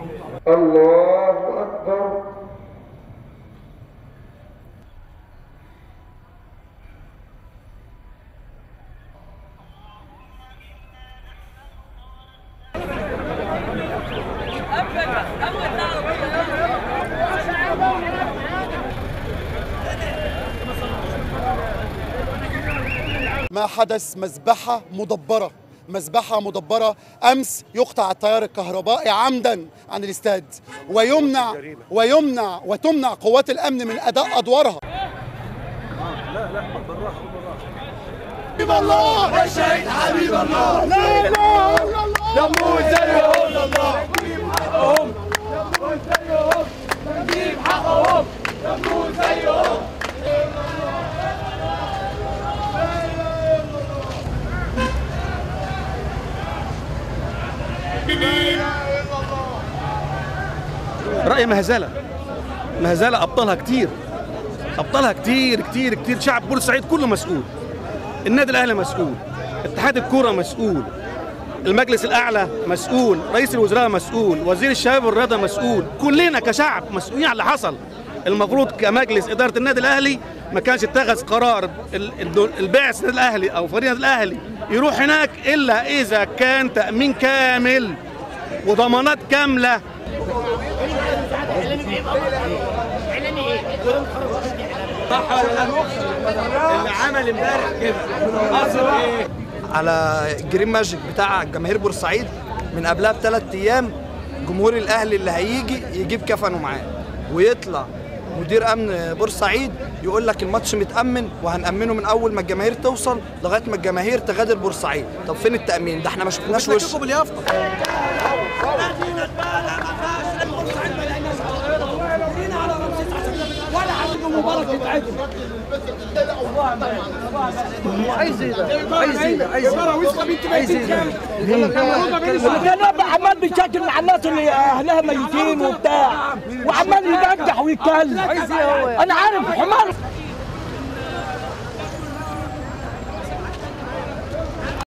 الله أكبر ما حدث مذبحة مدبرة مذبحة مدبرة أمس يقطع التيار الكهربائي عمدا عن الاستاد ويمنع ويمنع وتمنع قوات الأمن من أداء أدوارها حبيب الله يا شهيد حبيب الله لا إله إلا الله يموت زيهم الله نجيب حقهم يموت زيهم نجيب حقهم يموت زيهم رأي مهزلة مهزلة أبطالها كتير أبطالها كتير كتير كتير شعب بورسعيد كله مسؤول النادي الأهلي مسؤول اتحاد الكورة مسؤول المجلس الأعلى مسؤول رئيس الوزراء مسؤول وزير الشباب والرياضة مسؤول كلنا كشعب مسؤولين على اللي حصل المفروض كمجلس إدارة النادي الأهلي ما كانش اتخذ قرار ال- ال- البعث النادي الأهلي أو فريق النادي الأهلي يروح هناك إلا إذا كان تأمين كامل وضمانات كاملة اللي عمل امبارح كده قصد ايه؟ على الجرين ماجيك بتاع جماهير بورسعيد من قبلها بثلاث ايام جمهور الاهلي اللي هيجي يجيب كفنه معاه ويطلع مدير امن بورسعيد يقول لك الماتش متامن وهنامنه من اول ما الجماهير توصل لغايه ما الجماهير تغادر بورسعيد طب فين التامين ده احنا ما شفناش وش باليافطه كان عمال بيشكل مع الناس اللي اهلها ميتين وبتاع وعمال ينجح ويتكلم انا عارف حمار